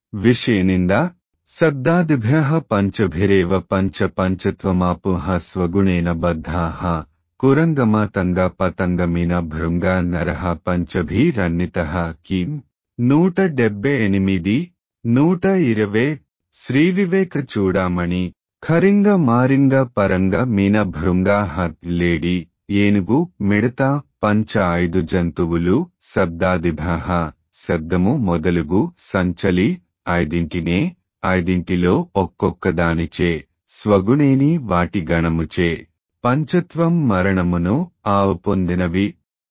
విషయనింద శబ్దాదిభ్య పంచభిరేవ పంచ పంచత్వమాపుహ స్వగుణేన బద్ధాః కురంగమాతంగ పతంగమిన భృంగ నరః పంచభీరన్నితః కిం నూట డెబ్బై ఎనిమిది నూట ఇరవై శ్రీవివేక చూడామణి ఖరింగ మారింగ పరంగ మీన భృంగ లేడి ఏనుగు మిడత పంచ ఐదు జంతువులు శబ్దాదిభ శబ్దము మొదలుగు సంచలి ఐదింటినే ఐదింటిలో ఒక్కొక్కదానిచే స్వగుణేని వాటి గణముచే పంచత్వం మరణమును ఆవు పొందినవి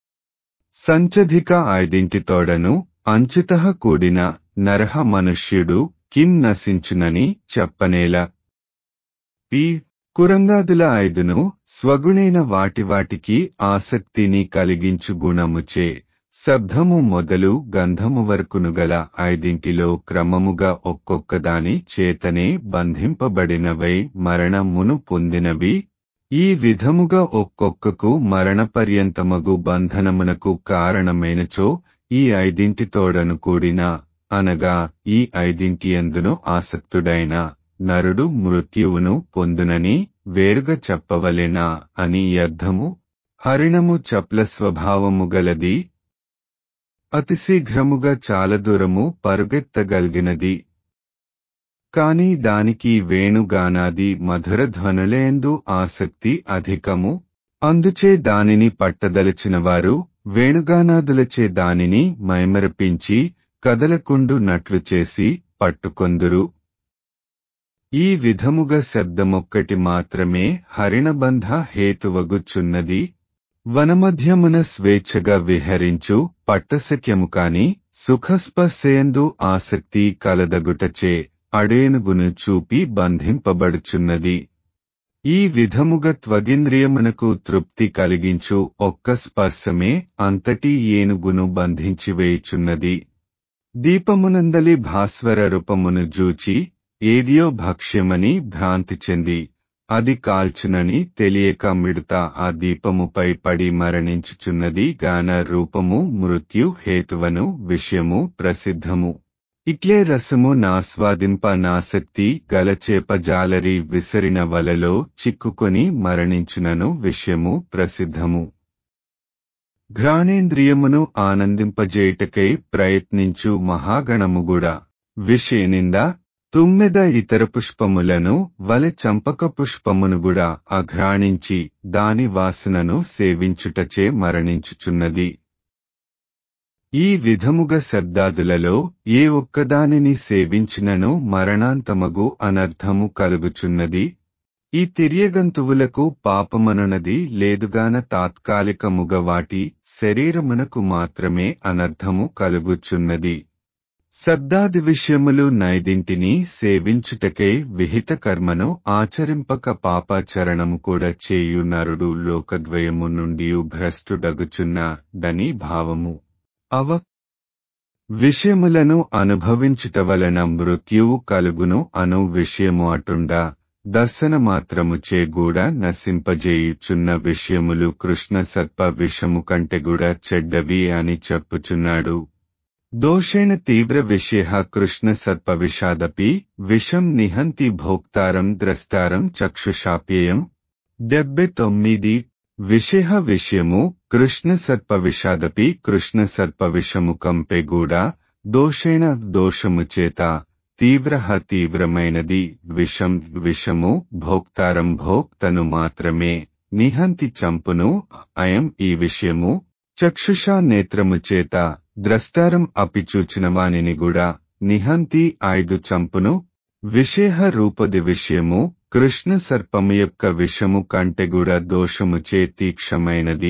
సంచధిక ఐదింటితోడను అంచుత కూడిన నరహ మనుష్యుడు కిం నశించునని చెప్పనేల పి కురంగాదుల ఐదును స్వగుణైన వాటి వాటికి ఆసక్తిని కలిగించు గుణముచే శబ్దము మొదలు గంధము వరకును గల ఐదింటిలో క్రమముగా ఒక్కొక్కదాని చేతనే బంధింపబడినవై మరణమును పొందినవి ఈ విధముగా ఒక్కొక్కకు మరణపర్యంతమగు బంధనమునకు కారణమైనచో ఈ ఐదింటితోడను కూడిన అనగా ఈ ఐదింటి ఎందును ఆసక్తుడైన నరుడు మృత్యువును పొందునని వేరుగా చెప్పవలెనా అని అర్థము హరిణము చప్ల స్వభావము గలది అతిశీఘ్రముగా చాలా దూరము పరుగెత్తగలిగినది కాని దానికి వేణుగానాది మధుర ధ్వనులేందు ఆసక్తి అధికము అందుచే దానిని పట్టదలచినవారు వేణుగానాదులచే దానిని మైమరపించి కదలకుండు నట్లు చేసి పట్టుకొందురు ఈ విధముగా శబ్దమొక్కటి మాత్రమే హరిణబంధ హేతువగుచున్నది వనమధ్యమున స్వేచ్ఛగా విహరించు పట్టశక్యము కాని సుఖస్పర్శయందు ఆసక్తి కలదగుటచే అడేనుగును చూపి బంధింపబడుచున్నది ఈ విధముగా త్వగింద్రియమునకు తృప్తి కలిగించు ఒక్క స్పర్శమే అంతటి ఏనుగును బంధించివేయుచున్నది దీపమునందలి భాస్వర రూపమును జూచి ఏదియో భక్ష్యమని భ్రాంతి చెంది అది కాల్చునని తెలియక మిడత ఆ దీపముపై పడి మరణించుచున్నది గాన రూపము మృత్యు హేతువను విషయము ప్రసిద్ధము ఇట్లే రసము నాస్వాదింప నాసక్తి గలచేప జాలరి విసరిన వలలో చిక్కుకొని మరణించునను విషయము ప్రసిద్ధము ఘ్రాణేంద్రియమును ఆనందింపజేయుటకై ప్రయత్నించు మహాగణముగుడ విషయనింద తుమ్మెద ఇతర పుష్పములను వలె చంపక పుష్పమును కూడా అఘ్రాణించి దాని వాసనను సేవించుటచే మరణించుచున్నది ఈ విధముగా శబ్దాదులలో ఏ ఒక్కదానిని సేవించినను మరణాంతమగు అనర్థము కలుగుచున్నది ఈ తిర్యగంతువులకు పాపమనునది లేదుగాన తాత్కాలికముగ వాటి శరీరమునకు మాత్రమే అనర్థము కలుగుచున్నది శబ్దాది విషయములు నైదింటిని సేవించుటకై విహిత కర్మను ఆచరింపక పాపాచరణము కూడా చేయు నరుడు లోకద్వయము నుండి భ్రష్టుడగుచున్న డని భావము అవ విషయములను అనుభవించుట వలన మృత్యువు కలుగును అను విషయము అటుండా దర్శన మాత్రముచే గూడ నశింపజేయుచున్న విషయములు కృష్ణ సర్ప విషము కంటే కూడా చెడ్డవి అని చెప్పుచున్నాడు దోషేణ తీవ్ర విషయ కృష్ణ సర్ప విషాదపి విషం నిహంతి భోక్తారం ద్రష్టారం చక్షుషాప్యేయం డెబ్బై తొమ్మిది విషయ విషయము కృష్ణ సర్ప విషాదపి కృష్ణ సర్ప విషము కంపే కూడా దోషేణ దోషము చేత తీవ్ర తీవ్రమైనది విషం విషము భోక్తారం భోక్తను మాత్రమే నిహంతి చంపును అయం ఈ విషయము చక్షుషా నేత్రము చేత ద్రష్టారం అపిచూచిన వానిని కూడా నిహంతి ఐదు చంపును విషయ రూపది విషయము కృష్ణ సర్పము యొక్క విషము కంటే కూడా దోషముచే తీక్షమైనది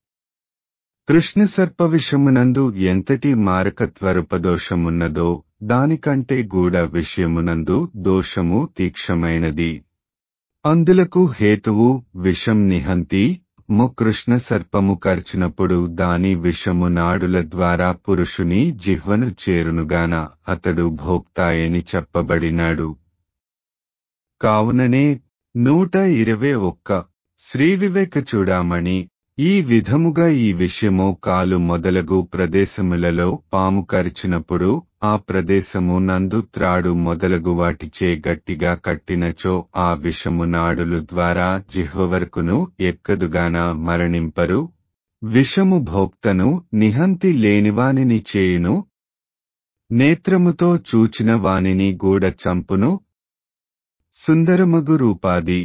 కృష్ణ సర్ప విషమునందు ఎంతటి మారకత్వరూపదోషమున్నదో దానికంటే గూఢ విషయమునందు దోషము తీక్షమైనది అందులకు హేతువు విషం నిహంతి ము కృష్ణ సర్పము కర్చినప్పుడు దాని విషము నాడుల ద్వారా పురుషుని జిహ్వను చేరునుగాన అతడు భోక్తాయని చెప్పబడినాడు కావుననే నూట ఇరవై ఒక్క శ్రీవివేక చూడామణి ఈ విధముగా ఈ విషయము కాలు మొదలగు ప్రదేశములలో పాము కరిచినప్పుడు ఆ ప్రదేశము నందు త్రాడు మొదలగు వాటిచే గట్టిగా కట్టినచో ఆ విషము నాడులు ద్వారా జిహ్వ వరకును ఎక్కదుగాన మరణింపరు విషము భోక్తను నిహంతి లేనివానిని చేయును నేత్రముతో చూచిన వానిని గూడ చంపును సుందరమగు రూపాది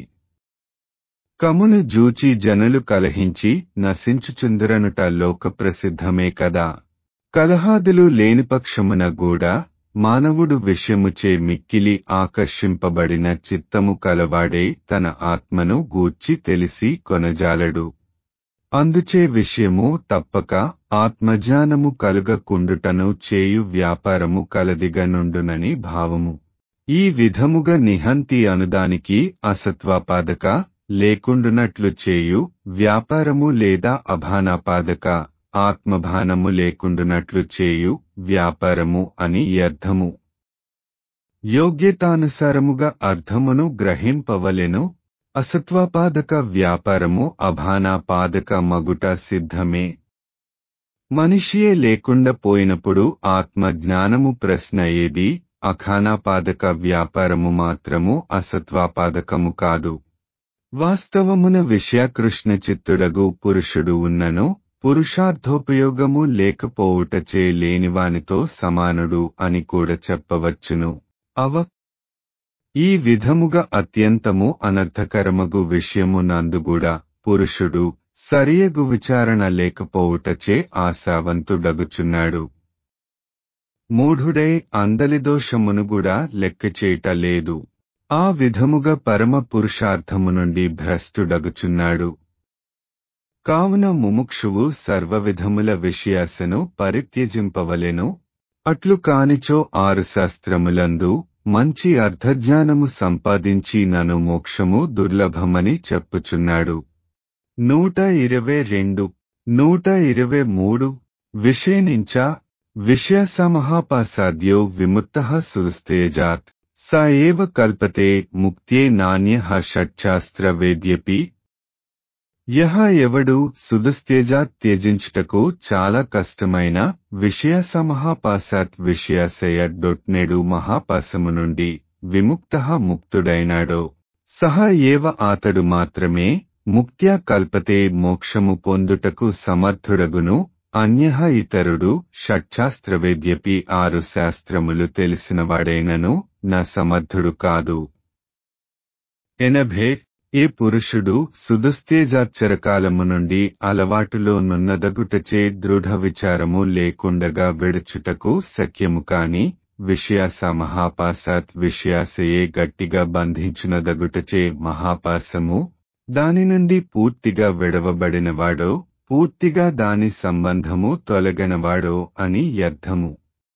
కమును జూచి జనులు కలహించి నశించుచుందరనుట లోక ప్రసిద్ధమే కదా కలహాదులు లేని పక్షమున గూడా మానవుడు విషయముచే మిక్కిలి ఆకర్షింపబడిన చిత్తము కలవాడే తన ఆత్మను గూర్చి తెలిసి కొనజాలడు అందుచే విషయము తప్పక ఆత్మజ్ఞానము కలుగకుండుటను చేయు వ్యాపారము కలదిగనుండునని భావము ఈ విధముగా నిహంతి అనుదానికి అసత్వాపాదక లేకుండునట్లు చేయు వ్యాపారము లేదా అభానాపాదక ఆత్మభానము లేకుండునట్లు చేయు వ్యాపారము అని అర్థము యోగ్యతానుసారముగా అర్థమును గ్రహింపవలెను అసత్వాపాదక వ్యాపారము అభానాపాదక మగుట సిద్ధమే మనిషియే లేకుండా పోయినప్పుడు ఆత్మ జ్ఞానము ప్రశ్న ఏది అఖానాపాదక వ్యాపారము మాత్రము అసత్వాపాదకము కాదు వాస్తవమున విషయకృష్ణ చిత్తుడగు పురుషుడు ఉన్నను పురుషార్థోపయోగము లేకపోవుటచే లేనివానితో సమానుడు అని కూడా చెప్పవచ్చును అవ ఈ విధముగా అత్యంతము అనర్థకరమగు విషయము నందుగూడా పురుషుడు సరియగు విచారణ లేకపోవుటచే ఆశావంతుడగుచున్నాడు మూఢుడై అందలిదోషమును కూడా లెక్కచేయట లేదు ఆ విధముగా పరమ పురుషార్థము నుండి భ్రష్టుడగుచున్నాడు కావున ముముక్షువు సర్వవిధముల విషయాసను పరిత్యజింపవలెను అట్లు కానిచో ఆరు శాస్త్రములందు మంచి అర్థజ్ఞానము సంపాదించి నను మోక్షము దుర్లభమని చెప్పుచున్నాడు నూట ఇరవై రెండు నూట ఇరవై మూడు విషయనించ విషయసమహాపాసాద్యో విముక్త సుస్తేజాత్ స ఏవ కల్పతే ముక్త్యే నాణ్య షట్శాస్త్రవేద్యపి యహ ఎవడు సుదుస్తేజాత్ త్యజించుటకు చాలా కష్టమైన విషయసమహాపాసాత్ విషయాశయ డొట్నెడు మహాపాసము నుండి విముక్త ముక్తుడైనాడో సహ ఏవ ఆతడు మాత్రమే ముక్త్యా కల్పతే మోక్షము పొందుటకు సమర్థుడగును అన్య ఇతరుడు షట్శాస్త్రవేద్యపి ఆరు శాస్త్రములు తెలిసినవాడైనను నా సమర్థుడు కాదు ఎనభే ఏ పురుషుడు సుదుస్తేజాచరకాలము నుండి అలవాటులో నున్నదగుటచే దృఢ విచారము లేకుండగా విడుచుటకు శక్యము కాని విషయాస మహాపాసాత్ విషయాసయే గట్టిగా బంధించునదగుటచే మహాపాసము దాని నుండి పూర్తిగా విడవబడినవాడో పూర్తిగా దాని సంబంధము తొలగనవాడో అని అర్థము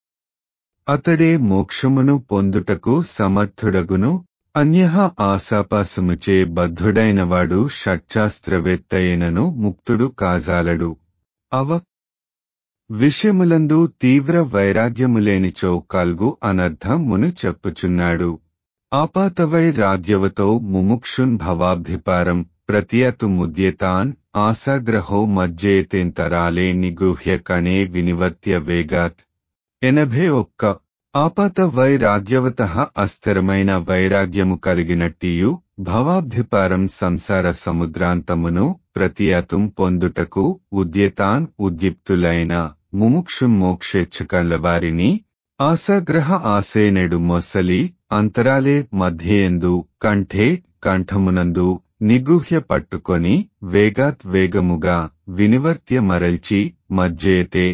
అతడే మోక్షమును పొందుటకు సమర్థుడగును అన్య ఆశాపాసముచే బద్ధుడైనవాడు షట్శాస్త్రవేత్తయినను ముక్తుడు కాజాలడు అవ విషయములందు తీవ్ర వైరాగ్యములేనిచో కల్గు అనర్థమును చెప్పుచున్నాడు ఆపాతవైరాగ్యవతో ముముక్షున్ భవాబ్ధిపారం ప్రతియతు ముద్యతాన్ ఆశాగ్రహో మజ్జేతేంతరాలే నిగృహ్య కణే వినివర్త్య వేగాత్ ఎనభై ఒక్క ఆపాత వైరాగ్యవత అస్థిరమైన వైరాగ్యము కలిగినట్టియు భవాబ్ధిపారం సంసార సముద్రాంతమును ప్రతియతుం పొందుటకు ఉద్యతాన్ ఉద్యుక్తులైన ముముక్షు మోక్షేచ్ఛకల వారిని ఆశాగ్రహ ఆసేనెడు మొసలి అంతరాలే మధ్యేందు కంఠే కంఠమునందు నిగుహ్య పట్టుకొని వేగాత్ వేగముగా వినివర్త్య మరల్చి మజ్జేతే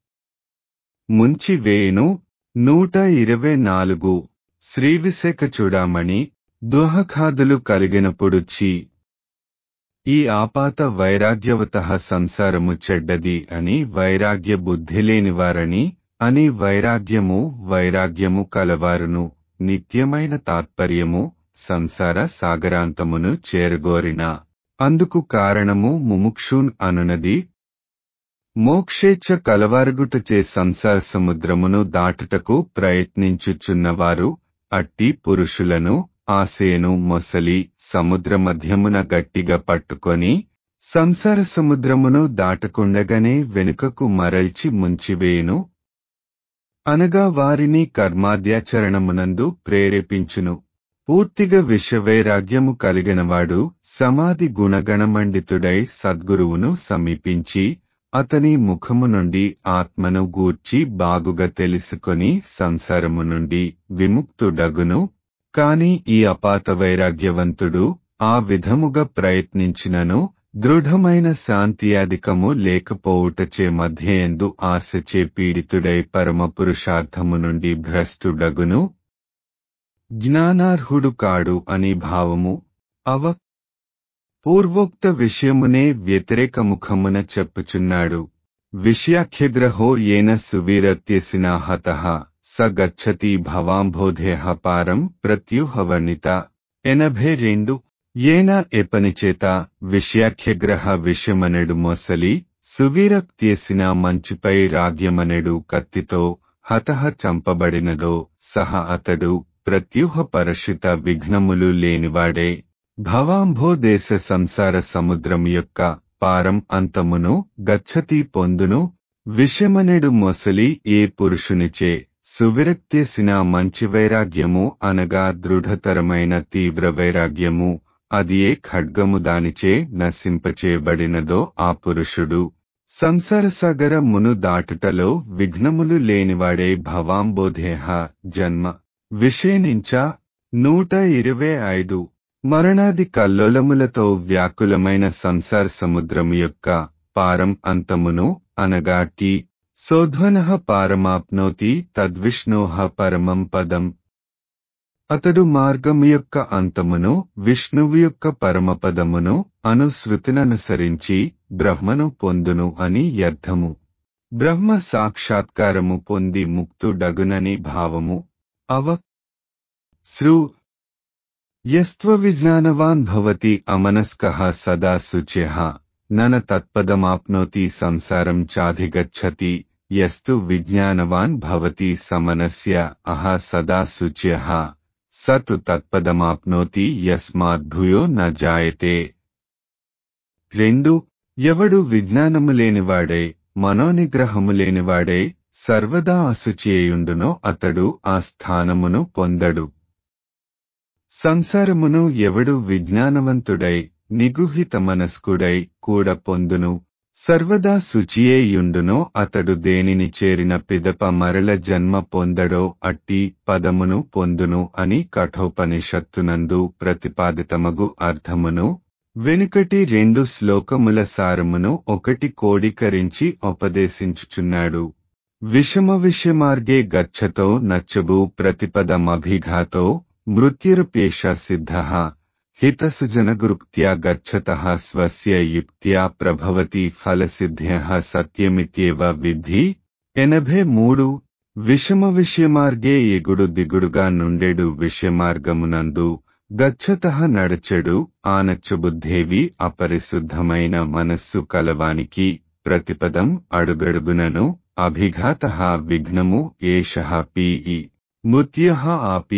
ముంచివేయును నూట ఇరవై నాలుగు శ్రీవిశేఖ చూడామణి దుహఖాదులు కలిగినప్పుడు చి ఈ ఆపాత వైరాగ్యవత సంసారము చెడ్డది అని వైరాగ్య బుద్ధి లేనివారని అని వైరాగ్యము వైరాగ్యము కలవారును నిత్యమైన తాత్పర్యము సంసార సాగరాంతమును చేరగోరిన అందుకు కారణము ముముక్షూన్ అనునది మోక్షేచ్ఛ కలవారుగుటచే సంసార సముద్రమును దాటుటకు ప్రయత్నించుచున్నవారు అట్టి పురుషులను ఆసేను మొసలి సముద్ర మధ్యమున గట్టిగా పట్టుకొని సంసార సముద్రమును దాటకుండగానే వెనుకకు మరల్చి ముంచివేయును అనగా వారిని కర్మాద్యాచరణమునందు ప్రేరేపించును పూర్తిగా విషవైరాగ్యము కలిగినవాడు సమాధి గుణగణమండితుడై సద్గురువును సమీపించి అతని ముఖము నుండి ఆత్మను గూర్చి బాగుగా తెలుసుకొని సంసారము నుండి విముక్తుడగును కాని ఈ అపాత వైరాగ్యవంతుడు ఆ విధముగా ప్రయత్నించినను దృఢమైన శాంతియాధికము లేకపోవుటచే మధ్యయందు ఆశచే పీడితుడై పరమ పురుషార్థము నుండి భ్రష్టుడగును జ్ఞానార్హుడు కాడు అని భావము అవ పూర్వోక్త విషయమునే వ్యతిరేక ముఖమున చెప్పుచున్నాడు విషయాఖ్యగ్రహో ఏన సువీరత్యసిన హత స గచ్చతి భవాంబోధేహ పారం ప్రత్యూహవర్ణిత ఎనభై రెండు ఏన ఎపనిచేత విషయాఖ్యగ్రహ విషయమనెడు మొసలి సువీరక్త్యేసిన మంచుపై రాగ్యమనెడు కత్తితో హతహ చంపబడినదో సహ అతడు ప్రత్యూహ పరషిత విఘ్నములు లేనివాడే భవాంభోదేశ సంసార సముద్రం యొక్క పారం అంతమును గచ్చతి పొందును విషమనెడు మొసలి ఏ పురుషునిచే సువిరక్తేసిన మంచి వైరాగ్యము అనగా దృఢతరమైన తీవ్ర వైరాగ్యము అది ఏ ఖడ్గము దానిచే నశింపచేయబడినదో ఆ పురుషుడు సంసార సాగర మును దాటుటలో విఘ్నములు లేనివాడే భవాంబోధేహ జన్మ విషయనించ నూట ఇరవై ఐదు మరణాది కల్లోలములతో వ్యాకులమైన సంసార సముద్రము యొక్క పారం అంతమును అనగా టీ సోధ్వన పారమాప్నోతి తద్విష్ణోహ పరమం పదం అతడు మార్గము యొక్క అంతమును విష్ణువు యొక్క పరమపదమును అనుసృతిననుసరించి బ్రహ్మను పొందును అని అర్థము బ్రహ్మ సాక్షాత్కారము పొంది ముక్తుడగునని భావము అవ శ్రు యస్త్వవిజ్ఞానవాన్ భవతి అమనస్కః సదా శుచ్యః నన తత్పదమాప్నోతి సంసారం చాధిగచ్చతి యస్తు విజ్ఞానవాన్ భవతి సమనస్య అహ సదా శుచ్యః సతు తత్పదమాప్నోతి యస్మాద్భూయో న జాయతే రెండు ఎవడు విజ్ఞానము లేనివాడై మనోనిగ్రహము లేనివాడై సర్వదా అశుచియుండునో అతడు ఆ స్థానమును పొందడు సంసారమును ఎవడు విజ్ఞానవంతుడై నిగుహిత మనస్కుడై కూడా పొందును సర్వదా శుచియేయుండునో అతడు దేనిని చేరిన పిదప మరల జన్మ పొందడో అట్టి పదమును పొందును అని కఠోపనిషత్తునందు ప్రతిపాదితమగు అర్థమును వెనుకటి రెండు శ్లోకముల సారమును ఒకటి కోడీకరించి ఉపదేశించుచున్నాడు విషమ విషమార్గే గచ్చతో నచ్చబు ప్రతిపదమభిఘాతో మృత్యురుపేష సిద్ధ హితసుజనగురుక్త్యా గచ్చత స్వస్య యుక్త్యా ప్రభవతి ఫలసిద్ధ్య సత్యమిత్యేవ విద్ధి ఎనభై మూడు విషమ విషయమార్గే ఎగుడు దిగుడుగా నుండెడు విషయమార్గమునందు గచ్చత నడచెడు ఆనచ్చబుద్ధేవి అపరిశుద్ధమైన మనస్సు కలవానికి ప్రతిపదం అడుగడుగునను అభిఘాత విఘ్నము ఏష పీఈ మృత్య ఆపి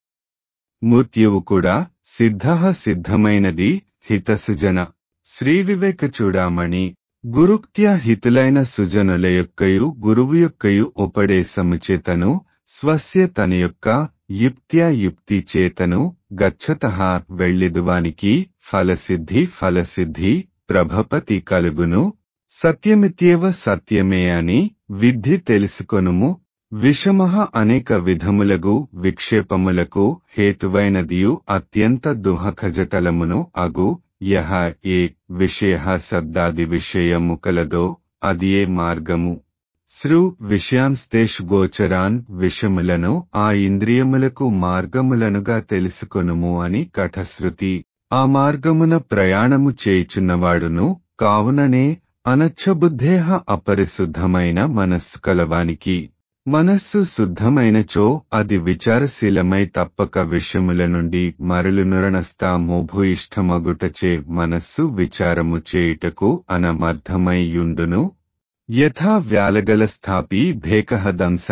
మృత్యువు కూడా సిద్ధ సిద్ధమైనది హితసుజన శ్రీ వివేక చూడామణి గురుక్త్య హితులైన సుజనుల యొక్కయు గురువు యొక్కయు ఉపదేశము చేతను స్వస్య తన యొక్క యుక్త్యా యుక్తి చేతను గచ్చత వెళ్ళిదువానికి ఫలసిద్ధి ఫలసిద్ధి ప్రభపతి కలుగును సత్యమిత్యేవ సత్యమే అని విద్ధి తెలుసుకొనుము విషమ అనేక విధములగు విక్షేపములకు హేతువైనదియు అత్యంత దుహఖజటలమును అగు యహ ఏ విషయ శబ్దాది విషయము కలదో అది ఏ మార్గము శృ విషయాంస్తేషు గోచరాన్ విషములను ఆ ఇంద్రియములకు మార్గములనుగా తెలుసుకొనుము అని కఠశ్రుతి ఆ మార్గమున ప్రయాణము చేయుచున్నవాడును కావుననే అనచ్చబుద్ధేహ అపరిశుద్ధమైన మనస్సు కలవానికి మనస్సు శుద్ధమైనచో అది విచారశీలమై తప్పక విషముల నుండి మరలునురణస్తా మోభూయిష్టమగుటచే మనస్సు విచారము చేయుటకు అనమర్థమైయుండును యథా వ్యాలగల స్థాపి భేకః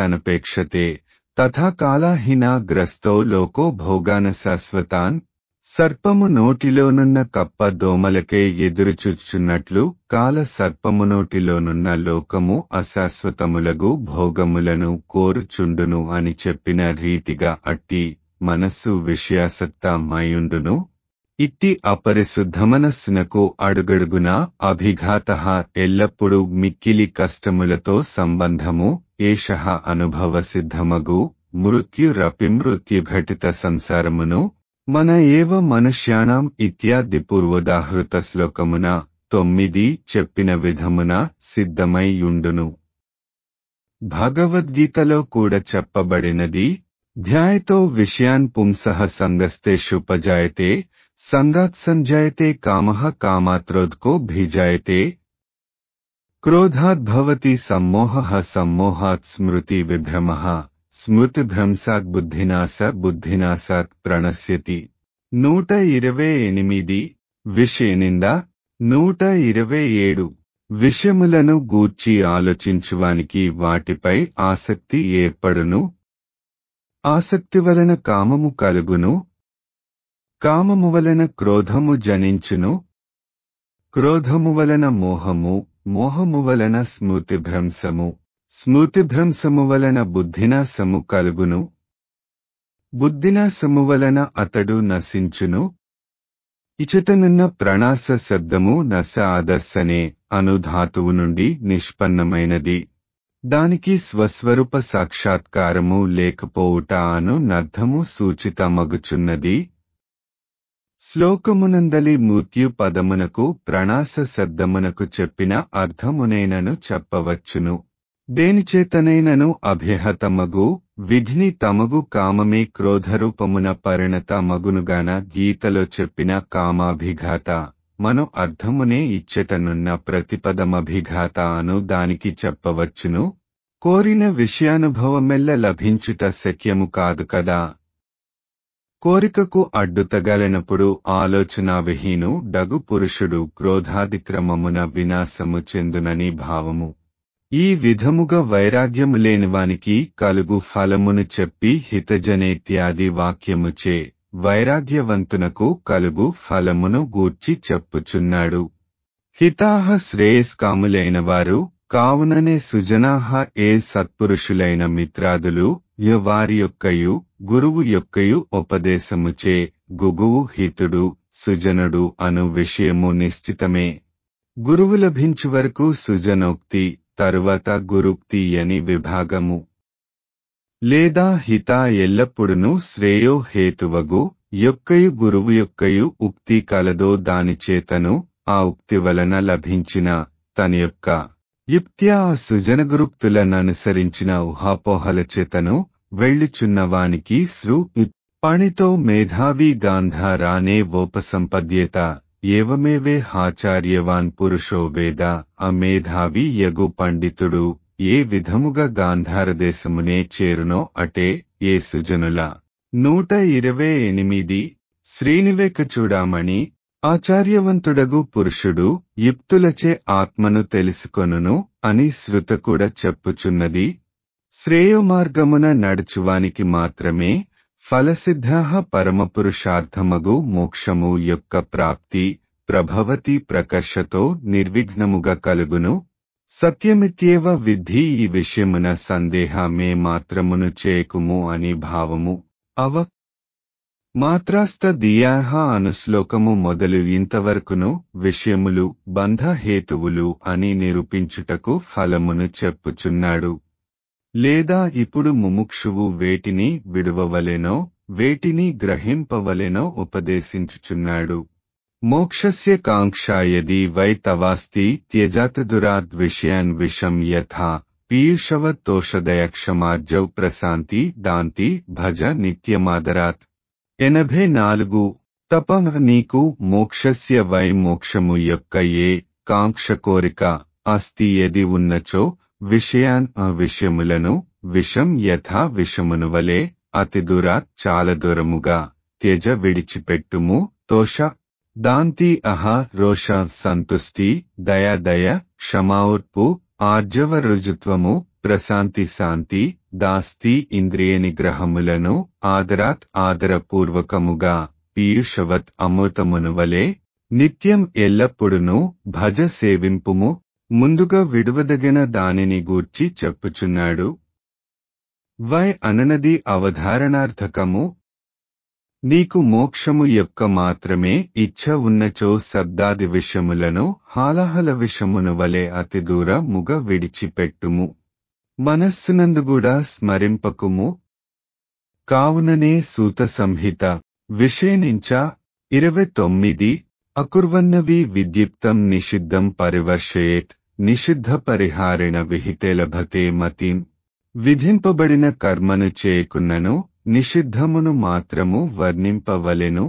దంశానపేక్షతే తథా కాలాహీనా గ్రస్తో లోకో భోగాన శాశ్వతాన్ సర్పము నోటిలోనున్న కప్ప దోమలకే ఎదురుచుచున్నట్లు కాల సర్పము నోటిలోనున్న లోకము అశాశ్వతములగు భోగములను కోరుచుండును అని చెప్పిన రీతిగా అట్టి మనస్సు విషయాసక్త మయుండును ఇట్టి అపరిశుద్ధమనస్సునకు అడుగడుగున అభిఘాత ఎల్లప్పుడూ మిక్కిలి కష్టములతో సంబంధము ఏష అనుభవ సిద్ధమగు మృత్యురపిమృత్యుఘటిత సంసారమును మన ఏవ మనుష్యాణం ఇత్యాది పూర్వోదాహృత శ్లోకమున తొమ్మిది చెప్పిన విధమున సిద్ధమై యుండును భగవద్గీతలో కూడా చెప్పబడినది ధ్యాయతో విషయాన్ పుంసః సంగస్తేషుపజాయతే సంగాత్ సంజాయతే కామః కామాత్రోద్కో భీజాయతే క్రోధాద్భవతి సమ్మోహః సమ్మోహాత్ స్మృతి విభ్రమః స్మృతిభ్రంశాత్ బుద్ధినాశ బుద్ధినాశాత్ ప్రణశ్యతి నూట ఇరవై ఎనిమిది విషయనింద నూట ఇరవై ఏడు విషయములను గూర్చి ఆలోచించువానికి వాటిపై ఆసక్తి ఏర్పడును ఆసక్తి వలన కామము కలుగును కామము వలన క్రోధము జనించును క్రోధము వలన మోహము మోహము వలన స్మృతిభ్రంశము స్మృతిభ్రంశము వలన బుద్ధినాశము కలుగును బుద్ధినాశము వలన అతడు నశించును ఇచటనున్న ప్రణాస శబ్దము నశ ఆదర్శనే అనుధాతువు నుండి నిష్పన్నమైనది దానికి స్వస్వరూప సాక్షాత్కారము లేకపోవుట అను నర్థము సూచితమగుచున్నది శ్లోకమునందలి మృత్యు పదమునకు ప్రణాస శబ్దమునకు చెప్పిన అర్థమునేనను చెప్పవచ్చును దేనిచేతనైనను అభ్యహతమగు విఘ్ని తమగు కామమే క్రోధరూపమున పరిణత మగునుగాన గీతలో చెప్పిన కామాభిఘాత మను అర్థమునే ఇచ్చటనున్న ప్రతిపదమభిఘాత అను దానికి చెప్పవచ్చును కోరిన విషయానుభవమెల్ల లభించుట శక్యము కాదు కదా కోరికకు అడ్డుతగలనప్పుడు ఆలోచనావిహీను డగు పురుషుడు క్రోధాదిక్రమమున వినాశము చెందునని భావము ఈ విధముగా వైరాగ్యము లేనివానికి కలుగు ఫలమును చెప్పి హితజనేత్యాది వాక్యముచే వైరాగ్యవంతునకు కలుగు ఫలమును గూర్చి చెప్పుచున్నాడు హితాహ శ్రేయస్కాములైన వారు కావుననే సుజనాహ ఏ సత్పురుషులైన మిత్రాదులు య వారి యొక్కయు గురువు యొక్కయు ఉపదేశముచే గుగువు హితుడు సుజనుడు అను విషయము నిశ్చితమే గురువు లభించు వరకు సుజనోక్తి తరువాత గురుక్తి అని విభాగము లేదా హిత ఎల్లప్పుడును శ్రేయో హేతువగు యొక్కయు గురువు యొక్కయు ఉక్తి కలదో దానిచేతను ఆ ఉక్తి వలన లభించిన తన యొక్క యుక్త్యా సుజనగురుక్తులననుసరించిన ఊహాపోహల చేతను వెళ్ళుచున్నవానికి సృ పణితో మేధావి గాంధారానే వోపసంపద్యేత ఏవమేవే హాచార్యవాన్ పురుషో వేద అమేధావి యగు పండితుడు ఏ విధముగా గాంధారదేశమునే చేరునో అటే ఏ సుజనుల నూట ఇరవై ఎనిమిది శ్రీనివేక చూడామణి ఆచార్యవంతుడగు పురుషుడు యుక్తులచే ఆత్మను తెలుసుకొనును అని శృత కూడా చెప్పుచున్నది శ్రేయోమార్గమున నడుచువానికి మాత్రమే ఫలసిద్ధ పరమపురుషార్థమగు మోక్షము యొక్క ప్రాప్తి ప్రభవతి ప్రకర్షతో నిర్విఘ్నముగా కలుగును సత్యమిత్యేవ విద్ధి ఈ విషయమున సందేహమే మాత్రమును చేయకుము అని భావము అవ మాత్రాస్త దియాహ అను శ్లోకము మొదలు ఇంతవరకును విషయములు బంధహేతువులు అని నిరూపించుటకు ఫలమును చెప్పుచున్నాడు లేదా ఇప్పుడు ముముక్షువు వేటిని విడువవలెనో వేటిని గ్రహింపవలెనో ఉపదేశించుచున్నాడు మోక్షస్య కాంక్షాయది వై తవాస్తి త్యజాతదురాద్ విషయాన్ విషం యథా పీయూషవత్తోషదయక్షమార్జౌ ప్రశాంతి దాంతి భజ నిత్యమాదరాత్ ఎనభై నాలుగు తప నీకు మోక్షస్య వై మోక్షము యొక్క ఏ కాంక్ష కోరిక అస్తి ఎది ఉన్నచో విషయాన్ ఆ విషయములను విషం యథా విషమును వలె అతి దూరా చాలా దూరముగా త్యజ విడిచిపెట్టుము తోష దాంతి అహ రోష సంతుష్టి దయాదయ క్షమాఊర్పు ఆర్జవ రుజుత్వము ప్రశాంతి శాంతి దాస్తి ఇంద్రియ నిగ్రహములను ఆదరాత్ ఆదరపూర్వకముగా పీయూషవత్ అమృతమునువలే నిత్యం ఎల్లప్పుడును భజ సేవింపుము ముందుగా విడువదగిన దానిని గూర్చి చెప్పుచున్నాడు వై అననది అవధారణార్థకము నీకు మోక్షము యొక్క మాత్రమే ఇచ్ఛ ఉన్నచో శబ్దాది విషములను హాలహల విషమును వలె అతి దూర ముగ విడిచిపెట్టుము మనస్సునందుగూడా స్మరింపకుము కావుననే సూత సంహిత విషేనించ ఇరవై తొమ్మిది అకుర్వన్నవి విద్యుక్తం నిషిద్ధం పరివర్షయేత్ నిషిద్ధ పరిహారిణ విహితే లభతే మతిం విధింపబడిన కర్మను చేయకున్నను నిషిద్ధమును మాత్రము వర్ణింపవలెను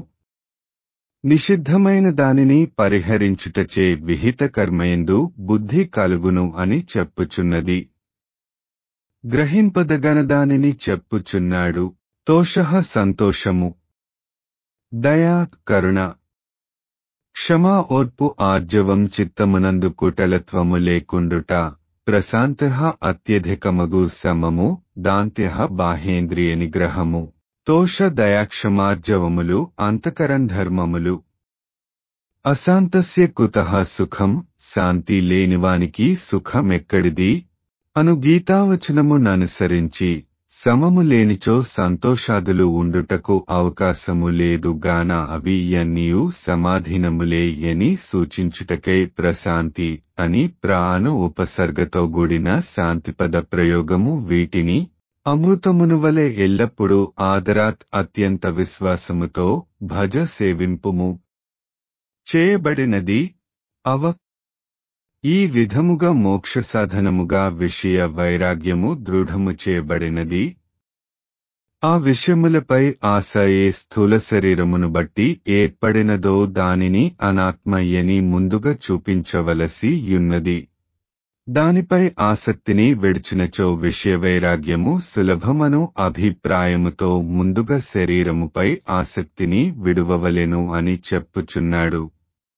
నిషిద్ధమైన దానిని పరిహరించుటచే విహిత కర్మయందు బుద్ధి కలుగును అని చెప్పుచున్నది గ్రహింపదగన దానిని చెప్పుచున్నాడు తోష సంతోషము దయా కరుణ క్షమా ఓర్పు ఆర్జవం చిత్తమునందు కుటలత్వము లేకుండుట ప్రశాంత అత్యధికమగు సమము దాంత్య బాహేంద్రియ నిగ్రహము తోష దయాక్షమార్జవములు అంతకరం ధర్మములు అశాంతస్య కుత సుఖం శాంతి లేనివానికి సుఖమెక్కడిది అను గీతావచనముననుసరించి సమము లేనిచో సంతోషాదులు ఉండుటకు అవకాశము లేదు గాన అవి ఎన్నియు సమాధీనములే ఎని సూచించుటకై ప్రశాంతి అని ప్రాణ ఉపసర్గతో కూడిన శాంతిపద ప్రయోగము వీటిని అమృతమును వలె ఎల్లప్పుడూ ఆదరాత్ అత్యంత విశ్వాసముతో భజ సేవింపుము చేయబడినది అవ ఈ విధముగా మోక్ష సాధనముగా విషయ వైరాగ్యము దృఢము చేయబడినది ఆ విషయములపై ఆశ ఏ స్థూల శరీరమును బట్టి ఏర్పడినదో దానిని అనాత్మయ్యని ముందుగా చూపించవలసి యున్నది దానిపై ఆసక్తిని విడిచినచో విషయ వైరాగ్యము సులభమను అభిప్రాయముతో ముందుగా శరీరముపై ఆసక్తిని విడువవలెను అని చెప్పుచున్నాడు